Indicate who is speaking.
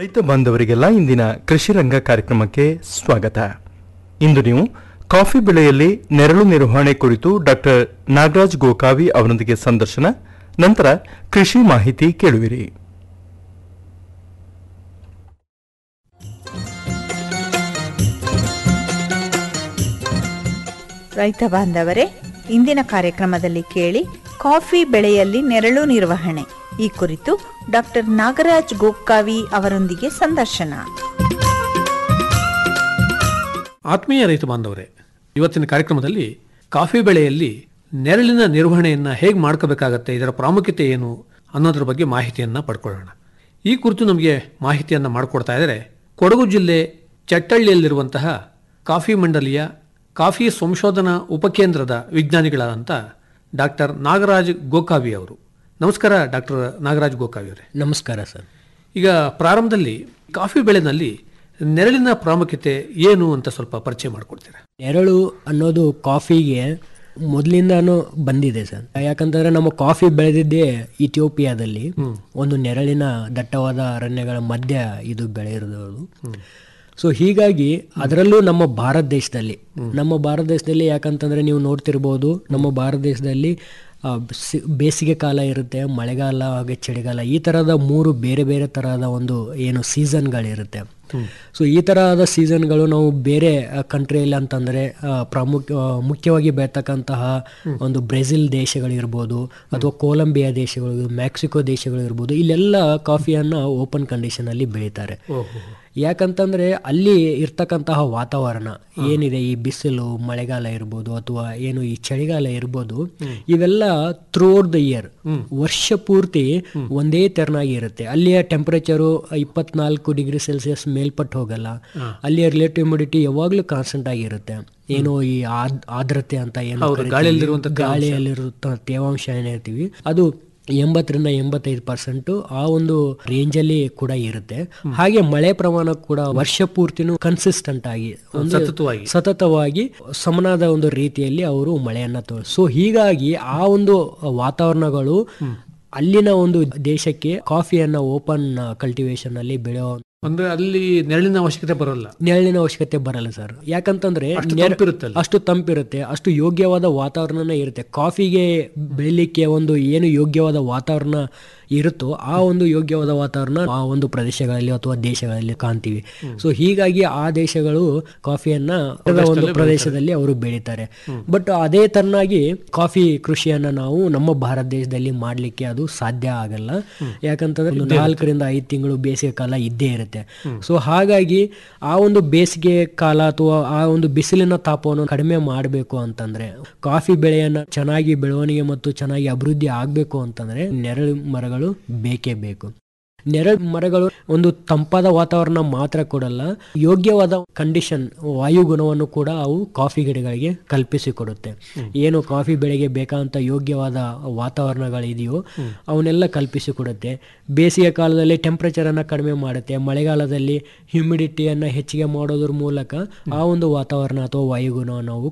Speaker 1: ರೈತ ಬಾಂಧವರಿಗೆಲ್ಲ ಇಂದಿನ ಕೃಷಿ ರಂಗ ಕಾರ್ಯಕ್ರಮಕ್ಕೆ ಸ್ವಾಗತ ಇಂದು ನೀವು ಕಾಫಿ ಬೆಳೆಯಲ್ಲಿ ನೆರಳು ನಿರ್ವಹಣೆ ಕುರಿತು ಡಾಕ್ಟರ್ ನಾಗರಾಜ್ ಗೋಕಾವಿ ಅವರೊಂದಿಗೆ ಸಂದರ್ಶನ ನಂತರ ಕೃಷಿ ಮಾಹಿತಿ ಕೇಳುವಿರಿ
Speaker 2: ರೈತ ಬಾಂಧವರೇ ಇಂದಿನ ಕಾರ್ಯಕ್ರಮದಲ್ಲಿ ಕೇಳಿ ಕಾಫಿ ಬೆಳೆಯಲ್ಲಿ ನೆರಳು ನಿರ್ವಹಣೆ ಈ ಕುರಿತು ಡಾಕ್ಟರ್ ನಾಗರಾಜ್ ಗೋಕ್ಕಾವಿ ಅವರೊಂದಿಗೆ ಸಂದರ್ಶನ
Speaker 3: ಆತ್ಮೀಯ ರೈತ ಬಾಂಧವರೇ ಇವತ್ತಿನ ಕಾರ್ಯಕ್ರಮದಲ್ಲಿ ಕಾಫಿ ಬೆಳೆಯಲ್ಲಿ ನೆರಳಿನ ನಿರ್ವಹಣೆಯನ್ನು ಹೇಗೆ ಮಾಡ್ಕೋಬೇಕಾಗತ್ತೆ ಇದರ ಪ್ರಾಮುಖ್ಯತೆ ಏನು ಅನ್ನೋದ್ರ ಬಗ್ಗೆ ಮಾಹಿತಿಯನ್ನು ಪಡ್ಕೊಳ್ಳೋಣ ಈ ಕುರಿತು ನಮಗೆ ಮಾಹಿತಿಯನ್ನು ಮಾಡಿಕೊಡ್ತಾ ಇದ್ದಾರೆ ಕೊಡಗು ಜಿಲ್ಲೆ ಚಟ್ಟಳ್ಳಿಯಲ್ಲಿರುವಂತಹ ಕಾಫಿ ಮಂಡಲಿಯ ಕಾಫಿ ಸಂಶೋಧನಾ ಉಪಕೇಂದ್ರದ ವಿಜ್ಞಾನಿಗಳಾದಂಥ ಡಾಕ್ಟರ್ ನಾಗರಾಜ್ ಗೋಕಾವಿ ಅವರು ನಮಸ್ಕಾರ ಡಾಕ್ಟರ್ ನಾಗರಾಜ್ ಗೋಕಾವಿ ಅವರೇ
Speaker 4: ನಮಸ್ಕಾರ ಸರ್
Speaker 3: ಈಗ ಪ್ರಾರಂಭದಲ್ಲಿ ಕಾಫಿ ಬೆಳೆನಲ್ಲಿ ನೆರಳಿನ ಪ್ರಾಮುಖ್ಯತೆ ಏನು ಅಂತ ಸ್ವಲ್ಪ ಪರಿಚಯ ಮಾಡಿಕೊಡ್ತೀರಾ
Speaker 4: ನೆರಳು ಅನ್ನೋದು ಕಾಫಿಗೆ ಮೊದಲಿಂದಾನು ಬಂದಿದೆ ಸರ್ ಯಾಕಂತಂದ್ರೆ ನಮ್ಮ ಕಾಫಿ ಬೆಳೆದಿದ್ದೇ ಇಥಿಯೋಪಿಯಾದಲ್ಲಿ ಒಂದು ನೆರಳಿನ ದಟ್ಟವಾದ ಅರಣ್ಯಗಳ ಮಧ್ಯ ಇದು ಬೆಳೆಯಿರೋದು ಸೊ ಹೀಗಾಗಿ ಅದರಲ್ಲೂ ನಮ್ಮ ಭಾರತ ದೇಶದಲ್ಲಿ ನಮ್ಮ ಭಾರತ ದೇಶದಲ್ಲಿ ಯಾಕಂತಂದ್ರೆ ನೀವು ನೋಡ್ತಿರ್ಬೋದು ನಮ್ಮ ಭಾರತ ದೇಶದಲ್ಲಿ ಆ, ಸಿ- ಬೇಸಿಗೆ ಕಾಲ ಇರುತ್ತೆ ಮಳೆಗಾಲ ಹಾಗೆ ಚಳಿಗಾಲ ಈ ತರಹದ ಮೂರು ಬೇರೆ ಬೇರೆ ತರಹದ ಒಂದು ಏನು ಸೀಸನ್ಗಳಿರುತ್ತೆ ಸೊ ಈ ತರಹದ ಸೀಸನ್ಗಳು ನಾವು ಬೇರೆ ಕಂಟ್ರಿಯಲ್ಲಿ ಅಂತಂದ್ರೆ ಆ, ಪ್ರಾಮುಖ್ಯ ಆ, ಮುಖ್ಯವಾಗಿ ಬೆಳತಕ್ಕಂತಹ ಒಂದು ಬ್ರೆಜಿಲ್ ದೇಶಗಳಿರ್ಬೋದು ಅಥವಾ ಕೊಲಂಬಿಯಾ ದೇಶಗಳು ಮೆಕ್ಸಿಕೋ ದೇಶಗಳು ಇರ್ಬೋದು ಇಲ್ಲೆಲ್ಲ ಕಾಫಿಯನ್ನ ಓಪನ್ ಕಂಡೀಷನ್ ಅಲ್ಲಿ ಬೆಳೀತಾರೆ ಯಾಕಂತಂದ್ರೆ ಅಲ್ಲಿ ಇರ್ತಕ್ಕಂತಹ ವಾತಾವರಣ ಏನಿದೆ ಈ ಬಿಸಿಲು ಮಳೆಗಾಲ ಇರ್ಬೋದು ಅಥವಾ ಏನು ಈ ಚಳಿಗಾಲ ಇರ್ಬೋದು ಇವೆಲ್ಲ ಥ್ರೂಔಟ್ ದ ಇಯರ್ ವರ್ಷ ಪೂರ್ತಿ ಒಂದೇ ತೆರನಾಗಿ ಇರುತ್ತೆ ಅಲ್ಲಿಯ ಟೆಂಪರೇಚರು ಇಪ್ಪತ್ನಾಲ್ಕು ಡಿಗ್ರಿ ಸೆಲ್ಸಿಯಸ್ ಮೇಲ್ಪಟ್ಟು ಹೋಗಲ್ಲ ಅಲ್ಲಿಯ ರಿಲೇಟಿವ್ ಹ್ಯುಮಿಡಿಟಿ ಯಾವಾಗ್ಲೂ ಕಾನ್ಸ್ಟೆಂಟ್ ಆಗಿರುತ್ತೆ ಏನೋ ಈ ಆದ್- ಆರ್ದ್ರತೆ ಅಂತ ಏನು ಕರಿತೀವಿ,
Speaker 3: ಗಾಳಿಯಲ್ಲಿರುವಂಥ
Speaker 4: ಗಾಳಿಯಲ್ಲಿರುತ್ತ ತೇವಾಂಶ ಏನ್ ಹೇಳ್ತೀವಿ ಅದು ಎಂಬತ್ತರಿಂದ ಎಂಬತ್ತೈದು ಪರ್ಸೆಂಟ್ ಆ ಒಂದು ರೇಂಜ್ ಅಲ್ಲಿ ಕೂಡ ಇರುತ್ತೆ ಹಾಗೆ ಮಳೆ ಪ್ರಮಾಣ ಕೂಡ ವರ್ಷ ಪೂರ್ತಿನೂ ಕನ್ಸಿಸ್ಟೆಂಟ್ ಆಗಿ ಒಂದು
Speaker 3: ಸತತವಾಗಿ.
Speaker 4: ಸತತವಾಗಿ ಸಮನಾದ ಒಂದು ರೀತಿಯಲ್ಲಿ ಅವರು ಮಳೆಯನ್ನ ತೋ ಸೊ ಹೀಗಾಗಿ ಆ ಒಂದು ವಾತಾವರಣಗಳು ಅಲ್ಲಿನ ಒಂದು ದೇಶಕ್ಕೆ ಕಾಫಿಯನ್ನ ಓಪನ್ ಕಲ್ಟಿವೇಶನ್ ಅಲ್ಲಿ ಬೆಳೆಯೋ
Speaker 3: ಅಂದ್ರೆ ಅಲ್ಲಿ ನೆರಳಿನ ಅವಶ್ಯಕತೆ ಬರೋಲ್ಲ
Speaker 4: ನೆರಳಿನ ಅವಶ್ಯಕತೆ ಬರಲ್ಲ ಸರ್ ಯಾಕಂತಂದ್ರೆ
Speaker 3: ಅಷ್ಟು
Speaker 4: ನೆರ-
Speaker 3: ತಂಪಿರುತ್ತಲ್ಲ.
Speaker 4: ಅಷ್ಟು ತಂಪಿರುತ್ತೆ ಅಷ್ಟು ಯೋಗ್ಯವಾದ ವಾತಾವರಣನೇ ಇರುತ್ತೆ ಕಾಫಿಗೆ ಬೆಳಿಲಿಕ್ಕೆ ಒಂದು ಏನು ಯೋಗ್ಯವಾದ ವಾತಾವರಣ ಇರುತ್ತೋ ಆ ಒಂದು ಯೋಗ್ಯವಾದ ವಾತಾವರಣ ಆ ಒಂದು ಪ್ರದೇಶಗಳಲ್ಲಿ ಅಥವಾ ದೇಶಗಳಲ್ಲಿ ಕಾಣ್ತೀವಿ ಸೊ ಹೀಗಾಗಿ ಆ ದೇಶಗಳು ಕಾಫಿಯನ್ನ ಅದರ ಒಂದು ಪ್ರದೇಶದಲ್ಲಿ ಅವರು ಬೆಳೀತಾರೆ ಬಟ್ ಅದೇ ತರನಾಗಿ ಕಾಫಿ ಕೃಷಿಯನ್ನ ನಾವು ನಮ್ಮ ಭಾರತ ದೇಶದಲ್ಲಿ ಮಾಡ್ಲಿಕ್ಕೆ ಅದು ಸಾಧ್ಯ ಆಗಲ್ಲ ಯಾಕಂತಂದ್ರೆ ಒಂದು ನಾಲ್ಕರಿಂದ ಐದು ತಿಂಗಳು ಬೇಸಿಗೆ ಕಾಲ ಇದ್ದೇ ಇರುತ್ತೆ ಸೊ ಹಾಗಾಗಿ ಆ ಒಂದು ಬೇಸಿಗೆ ಕಾಲ ಅಥವಾ ಆ ಒಂದು ಬಿಸಿಲಿನ ತಾಪವನ್ನು ಕಡಿಮೆ ಮಾಡಬೇಕು ಅಂತಂದ್ರೆ ಕಾಫಿ ಬೆಳೆಯನ್ನ ಚೆನ್ನಾಗಿ ಬೆಳವಣಿಗೆ ಮತ್ತು ಚೆನ್ನಾಗಿ ಅಭಿವೃದ್ಧಿ ಆಗ್ಬೇಕು ಅಂತಂದ್ರೆ ನೆರಳು ಮರಗಳು ಬೇಕೇ ಬೇಕು ನೆರಳು ಮರಗಳು ಒಂದು ತಂಪಾದ ವಾತಾವರಣ ಮಾತ್ರ ಕೊಡಲ್ಲ ಯೋಗ್ಯವಾದ ಕಂಡೀಷನ್ ವಾಯುಗುಣವನ್ನು ಕೂಡ ಅವು ಕಾಫಿ ಗಿಡಗಳಿಗೆ ಕಲ್ಪಿಸಿಕೊಡುತ್ತೆ ಏನು ಕಾಫಿ ಬೆಳೆಗೆ ಬೇಕಾದಂತ ಯೋಗ್ಯವಾದ ವಾತಾವರಣಗಳಿದೆಯೋ ಅವನ್ನೆಲ್ಲ ಕಲ್ಪಿಸಿಕೊಡುತ್ತೆ ಬೇಸಿಗೆ ಕಾಲದಲ್ಲಿ ಟೆಂಪರೇಚರ್ ಅನ್ನ ಕಡಿಮೆ ಮಾಡುತ್ತೆ ಮಳೆಗಾಲದಲ್ಲಿ ಹ್ಯುಮಿಡಿಟಿಯನ್ನ ಹೆಚ್ಚಿಗೆ ಮಾಡೋದ್ರ ಮೂಲಕ ಆ ಒಂದು ವಾತಾವರಣ ಅಥವಾ ವಾಯುಗುಣವನ್ನು ನಾವು